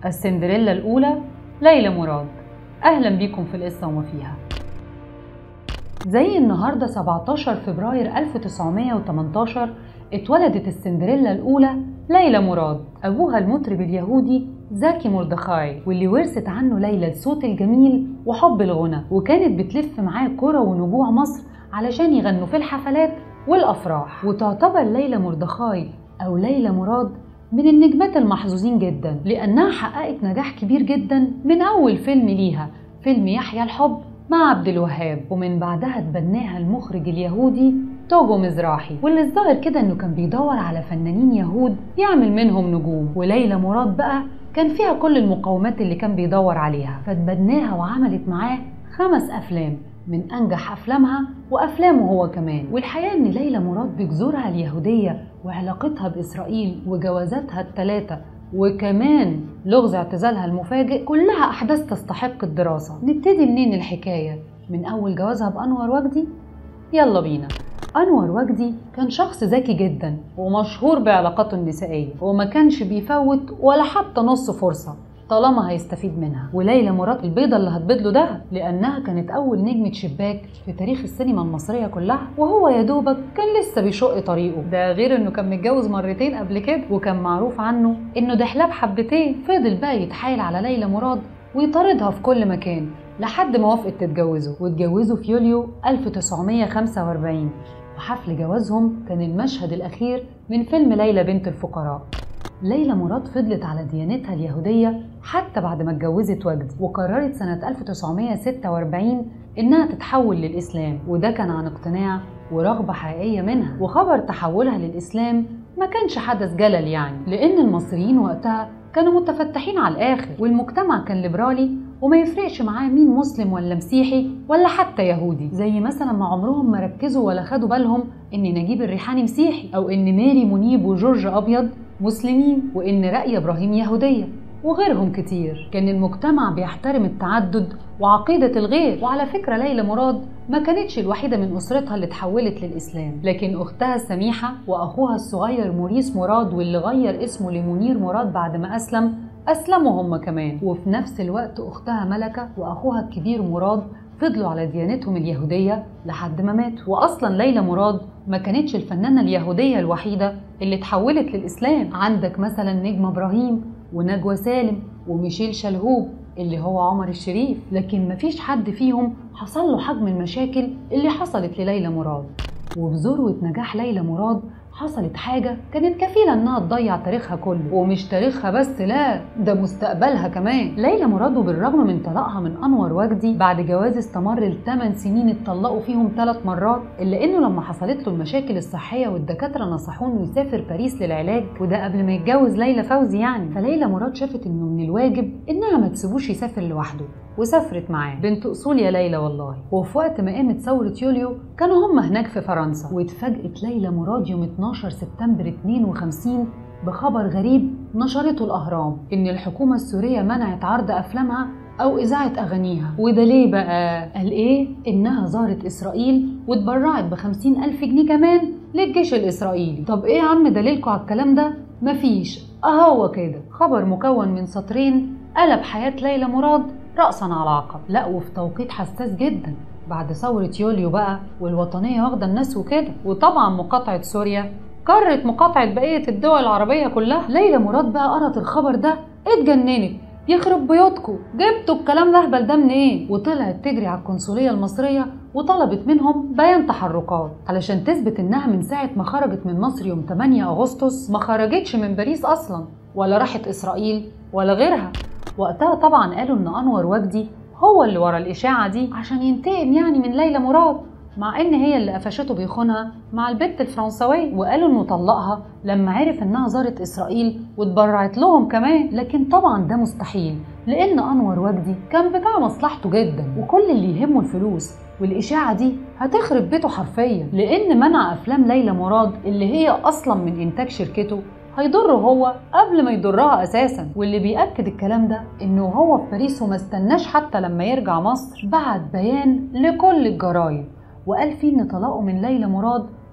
السندريلا الأولى ليلى مراد أهلا بيكم في القصة وما فيها زي النهاردة 17 فبراير 1918 اتولدت السندريلا الأولى ليلى مراد أبوها المطرب اليهودي زكي مردخاي واللي ورثت عنه ليلى الصوت الجميل وحب الغنى وكانت بتلف معاه كرة ونجوع مصر علشان يغنوا في الحفلات والأفراح وتعتبر ليلى مردخاي أو ليلى مراد من النجمات المحظوظين جدا لأنها حققت نجاح كبير جدا من أول فيلم ليها فيلم يحيى الحب مع عبد الوهاب ومن بعدها تبناها المخرج اليهودي توجو مزراحي واللي الظاهر كده انه كان بيدور على فنانين يهود يعمل منهم نجوم وليلى مراد بقى كان فيها كل المقومات اللي كان بيدور عليها فتبناها وعملت معاه خمس افلام من انجح افلامها وافلامه هو كمان والحقيقه ان ليلى مراد بجذورها اليهوديه وعلاقتها باسرائيل وجوازاتها الثلاثه وكمان لغز اعتزالها المفاجئ كلها احداث تستحق الدراسه نبتدي منين الحكايه من اول جوازها بانور وجدي يلا بينا أنور وجدي كان شخص ذكي جدا ومشهور بعلاقاته النسائية وما كانش بيفوت ولا حتى نص فرصة طالما هيستفيد منها وليلى مراد البيضة اللي هتبيض له ده لأنها كانت أول نجمة شباك في تاريخ السينما المصرية كلها وهو يا دوبك كان لسه بيشق طريقه ده غير إنه كان متجوز مرتين قبل كده وكان معروف عنه إنه دحلاب حبتين فضل بقى يتحايل على ليلى مراد ويطاردها في كل مكان لحد ما وافقت تتجوزه واتجوزوا في يوليو 1945 وحفل جوازهم كان المشهد الأخير من فيلم ليلى بنت الفقراء ليلى مراد فضلت على ديانتها اليهودية حتى بعد ما اتجوزت وجدي وقررت سنة 1946 إنها تتحول للإسلام وده كان عن اقتناع ورغبة حقيقية منها وخبر تحولها للإسلام ما كانش حدث جلل يعني لأن المصريين وقتها كانوا متفتحين على الآخر والمجتمع كان ليبرالي وما يفرقش معاه مين مسلم ولا مسيحي ولا حتى يهودي زي مثلا ما عمرهم ما ركزوا ولا خدوا بالهم ان نجيب الريحاني مسيحي او ان ماري منيب وجورج ابيض مسلمين وان رأي ابراهيم يهوديه وغيرهم كتير كان المجتمع بيحترم التعدد وعقيدة الغير وعلى فكرة ليلى مراد ما كانتش الوحيدة من أسرتها اللي اتحولت للإسلام لكن أختها سميحة وأخوها الصغير موريس مراد واللي غير اسمه لمنير مراد بعد ما أسلم أسلموا هم كمان وفي نفس الوقت أختها ملكة وأخوها الكبير مراد فضلوا على ديانتهم اليهودية لحد ما ماتوا وأصلا ليلى مراد ما كانتش الفنانة اليهودية الوحيدة اللي اتحولت للإسلام عندك مثلا نجم إبراهيم ونجوى سالم وميشيل شلهوب اللي هو عمر الشريف لكن مفيش حد فيهم حصل له حجم المشاكل اللي حصلت لليلى مراد وفي ذروة نجاح ليلى مراد حصلت حاجة كانت كفيلة إنها تضيع تاريخها كله ومش تاريخها بس لا ده مستقبلها كمان ليلى مراد وبالرغم من طلاقها من أنور وجدي بعد جواز استمر لثمان سنين اتطلقوا فيهم ثلاث مرات إلا إنه لما حصلت له المشاكل الصحية والدكاترة نصحوه إنه يسافر باريس للعلاج وده قبل ما يتجوز ليلى فوزي يعني فليلى مراد شافت إنه من الواجب إنها ما تسيبوش يسافر لوحده وسافرت معاه بنت اصول يا ليلى والله وفي وقت ما قامت ثوره يوليو كانوا هم هناك في فرنسا واتفاجئت ليلى مراد يوم 12 سبتمبر 52 بخبر غريب نشرته الاهرام ان الحكومه السوريه منعت عرض افلامها او اذاعه اغانيها وده ليه بقى قال ايه انها زارت اسرائيل واتبرعت بخمسين الف جنيه كمان للجيش الاسرائيلي طب ايه يا عم دليلكوا على الكلام ده مفيش اهو كده خبر مكون من سطرين قلب حياه ليلى مراد رأسا على عقب لا وفي توقيت حساس جدا بعد ثورة يوليو بقى والوطنية واخدة الناس وكده وطبعا مقاطعة سوريا قررت مقاطعة بقية الدول العربية كلها ليلى مراد بقى قرت الخبر ده اتجننت يخرب بيوتكم جبتوا الكلام الاهبل ده منين إيه؟ وطلعت تجري على القنصليه المصريه وطلبت منهم بيان تحركات علشان تثبت انها من ساعه ما خرجت من مصر يوم 8 اغسطس ما خرجتش من باريس اصلا ولا راحت اسرائيل ولا غيرها وقتها طبعا قالوا ان انور وجدي هو اللي ورا الاشاعه دي عشان ينتقم يعني من ليلى مراد مع ان هي اللي قفشته بيخونها مع البت الفرنسويه وقالوا انه طلقها لما عرف انها زارت اسرائيل واتبرعت لهم كمان لكن طبعا ده مستحيل لان انور وجدي كان بتاع مصلحته جدا وكل اللي يهمه الفلوس والإشاعة دي هتخرب بيته حرفيا لأن منع أفلام ليلى مراد اللي هي أصلا من إنتاج شركته هيضره هو قبل ما يضرها اساسا واللي بياكد الكلام ده انه هو في باريس وما استناش حتى لما يرجع مصر بعت بيان لكل الجرايد وقال فيه ان طلاقه من ليلى مراد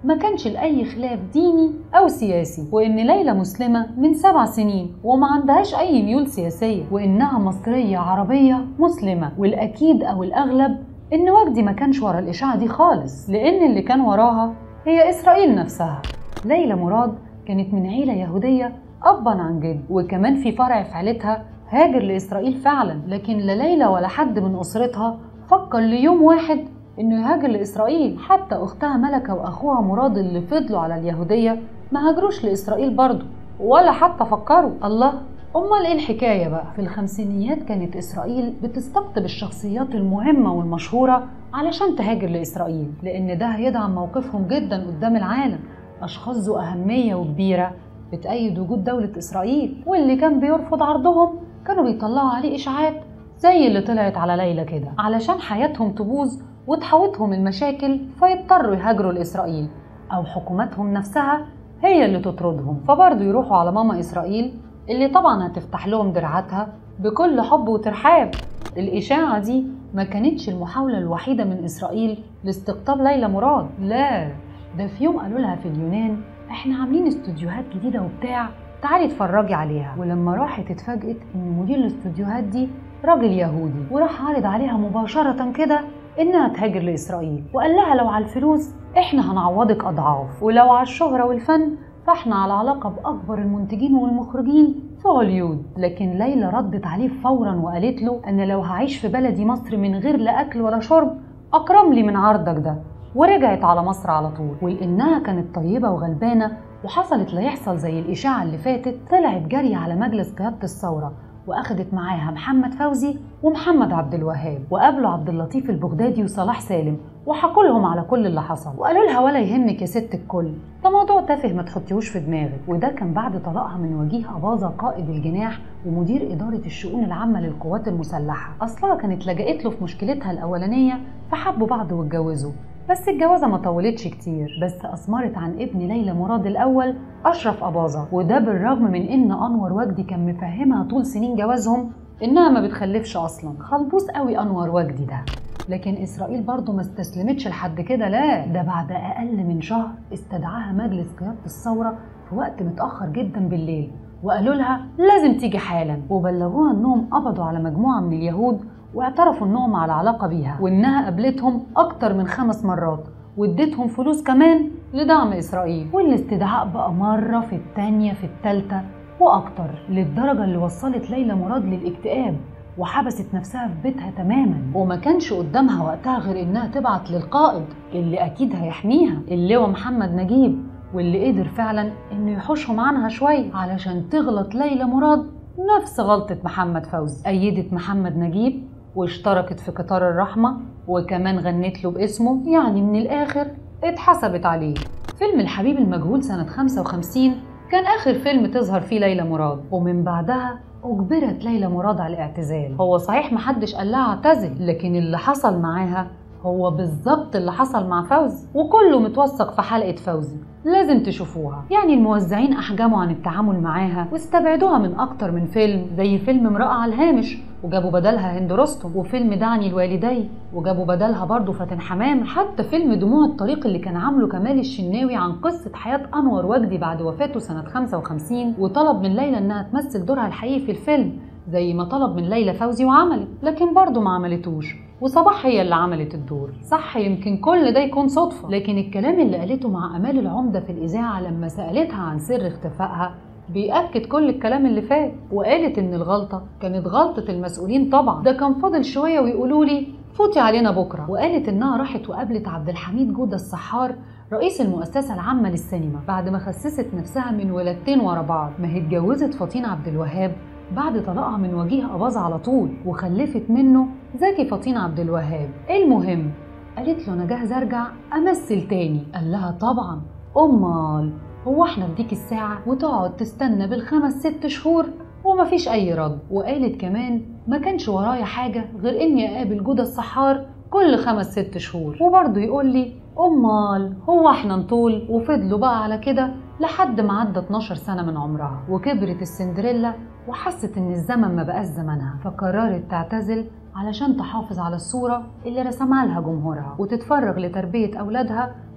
ما كانش لأي خلاف ديني أو سياسي وإن ليلى مسلمة من سبع سنين وما عندهاش أي ميول سياسية وإنها مصرية عربية مسلمة والأكيد أو الأغلب إن وجدي ما كانش ورا الإشاعة دي خالص لأن اللي كان وراها هي إسرائيل نفسها ليلى مراد كانت من عيلة يهودية أبا عن جد وكمان في فرع في عيلتها هاجر لإسرائيل فعلا لكن لا ليلى ولا حد من أسرتها فكر ليوم واحد إنه يهاجر لإسرائيل حتى أختها ملكة وأخوها مراد اللي فضلوا على اليهودية ما هاجروش لإسرائيل برضه ولا حتى فكروا الله أمال إيه الحكاية بقى؟ في الخمسينيات كانت إسرائيل بتستقطب الشخصيات المهمة والمشهورة علشان تهاجر لإسرائيل لأن ده هيدعم موقفهم جدا قدام العالم أشخاص ذو أهمية وكبيرة بتأيد وجود دولة إسرائيل واللي كان بيرفض عرضهم كانوا بيطلعوا عليه إشاعات زي اللي طلعت على ليلى كده علشان حياتهم تبوظ وتحوطهم المشاكل فيضطروا يهاجروا لإسرائيل أو حكوماتهم نفسها هي اللي تطردهم فبرضه يروحوا على ماما إسرائيل اللي طبعا هتفتح لهم دراعاتها بكل حب وترحاب الإشاعة دي ما كانتش المحاولة الوحيدة من إسرائيل لاستقطاب ليلى مراد لا ده في يوم قالوا لها في اليونان احنا عاملين استوديوهات جديدة وبتاع تعالي اتفرجي عليها ولما راحت اتفاجئت ان مدير الاستوديوهات دي راجل يهودي وراح عارض عليها مباشرة كده انها تهاجر لاسرائيل وقال لها لو على الفلوس احنا هنعوضك اضعاف ولو على الشهرة والفن فاحنا على علاقة باكبر المنتجين والمخرجين في هوليود لكن ليلى ردت عليه فورا وقالت له انا لو هعيش في بلدي مصر من غير لا اكل ولا شرب اكرم لي من عرضك ده ورجعت على مصر على طول ولانها كانت طيبه وغلبانه وحصلت لا يحصل زي الاشاعه اللي فاتت طلعت جري على مجلس قياده الثوره واخدت معاها محمد فوزي ومحمد عبد الوهاب وقابلوا عبد اللطيف البغدادي وصلاح سالم وحكوا لهم على كل اللي حصل وقالوا لها ولا يهمك يا ست الكل ده موضوع تافه ما تحطيهوش في دماغك وده كان بعد طلاقها من وجيه أباظة قائد الجناح ومدير إدارة الشؤون العامة للقوات المسلحة أصلها كانت لجأت له في مشكلتها الأولانية فحبوا بعض واتجوزوا بس الجوازة ما طولتش كتير بس أثمرت عن ابن ليلى مراد الأول أشرف أباظة وده بالرغم من إن أنور وجدي كان مفهمها طول سنين جوازهم إنها ما بتخلفش أصلا خلبوس قوي أنور وجدي ده لكن إسرائيل برضه ما استسلمتش لحد كده لا ده بعد أقل من شهر استدعاها مجلس قيادة الثورة في وقت متأخر جدا بالليل وقالوا لها لازم تيجي حالا وبلغوها انهم قبضوا على مجموعه من اليهود واعترفوا انهم على علاقه بيها وانها قابلتهم اكتر من خمس مرات واديتهم فلوس كمان لدعم اسرائيل والاستدعاء بقى مره في التانيه في التالته واكتر للدرجه اللي وصلت ليلى مراد للاكتئاب وحبست نفسها في بيتها تماما وما كانش قدامها وقتها غير انها تبعت للقائد اللي اكيد هيحميها اللواء محمد نجيب واللي قدر فعلا انه يحوشهم عنها شويه علشان تغلط ليلى مراد نفس غلطة محمد فوزي أيدت محمد نجيب واشتركت في قطار الرحمة وكمان غنت له باسمه يعني من الآخر اتحسبت عليه فيلم الحبيب المجهول سنة 55 كان آخر فيلم تظهر فيه ليلى مراد ومن بعدها أجبرت ليلى مراد على الاعتزال هو صحيح محدش قال لها اعتزل لكن اللي حصل معاها هو بالظبط اللي حصل مع فوزي وكله متوثق في حلقة فوزي لازم تشوفوها يعني الموزعين أحجموا عن التعامل معاها واستبعدوها من أكتر من فيلم زي فيلم امرأة على الهامش وجابوا بدلها هند رستم وفيلم دعني الوالدي وجابوا بدلها برضه فاتن حمام حتى فيلم دموع الطريق اللي كان عامله كمال الشناوي عن قصة حياة أنور وجدي بعد وفاته سنة 55 وطلب من ليلى إنها تمثل دورها الحقيقي في الفيلم زي ما طلب من ليلى فوزي وعملت لكن برضه ما عملتوش وصباح هي اللي عملت الدور صح يمكن كل ده يكون صدفة لكن الكلام اللي قالته مع أمال العمدة في الإذاعة لما سألتها عن سر اختفائها بيأكد كل الكلام اللي فات وقالت إن الغلطة كانت غلطة المسؤولين طبعا ده كان فاضل شوية ويقولوا لي فوتي علينا بكرة وقالت إنها راحت وقابلت عبد الحميد جودة السحار رئيس المؤسسة العامة للسينما بعد ما خسست نفسها من ولادتين ورا بعض ما هي اتجوزت فطين عبد الوهاب بعد طلاقها من وجيه أباظة على طول وخلفت منه زكي فطين عبد الوهاب المهم قالت له أنا جاهزة أرجع أمثل تاني قال لها طبعا أمال هو احنا في ديك الساعة وتقعد تستنى بالخمس ست شهور ومفيش أي رد وقالت كمان ما كانش ورايا حاجة غير إني أقابل جودة السحار كل خمس ست شهور وبرضه يقول لي أمال هو احنا نطول وفضلوا بقى على كده لحد ما عدى 12 سنة من عمرها وكبرت السندريلا وحست إن الزمن ما بقاش زمنها فقررت تعتزل علشان تحافظ على الصورة اللي رسمها لها جمهورها وتتفرغ لتربية أولادها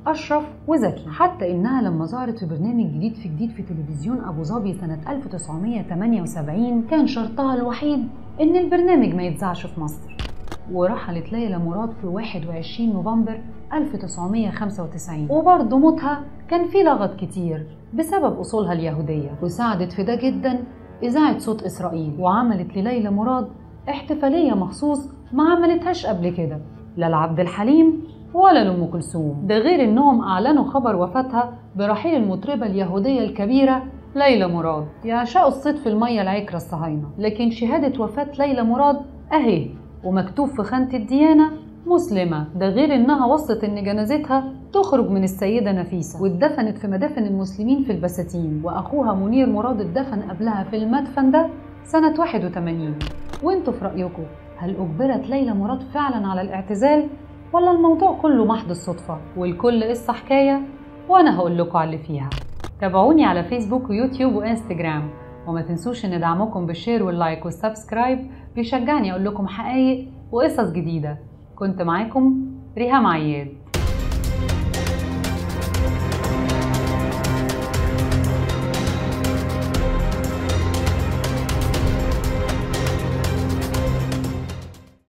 أشرف وزكي حتى إنها لما ظهرت في برنامج جديد في جديد في تلفزيون أبو ظبي سنة 1978 كان شرطها الوحيد إن البرنامج ما يتذاعش في مصر ورحلت ليلى مراد في 21 نوفمبر 1995 وبرضه موتها كان فيه لغط كتير بسبب أصولها اليهودية وساعدت في ده جدا إذاعة صوت إسرائيل وعملت لليلى مراد احتفالية مخصوص ما عملتهاش قبل كده لا لعبد الحليم ولا لأم كلثوم ده غير إنهم أعلنوا خبر وفاتها برحيل المطربة اليهودية الكبيرة ليلى مراد يعشقوا الصيد في المية العكرة الصهاينة لكن شهادة وفاة ليلى مراد أهي ومكتوب في خانة الديانة مسلمة ده غير إنها وصت إن جنازتها تخرج من السيدة نفيسة واتدفنت في مدافن المسلمين في البساتين وأخوها منير مراد اتدفن قبلها في المدفن ده سنة 81 وانتوا في رأيكم هل أجبرت ليلى مراد فعلا على الاعتزال ولا الموضوع كله محض الصدفة والكل قصة حكاية وأنا هقول لكم على اللي فيها تابعوني على فيسبوك ويوتيوب وانستجرام وما تنسوش ان دعمكم بالشير واللايك والسبسكرايب بيشجعني اقول لكم حقايق وقصص جديدة كنت معاكم ريهام عياد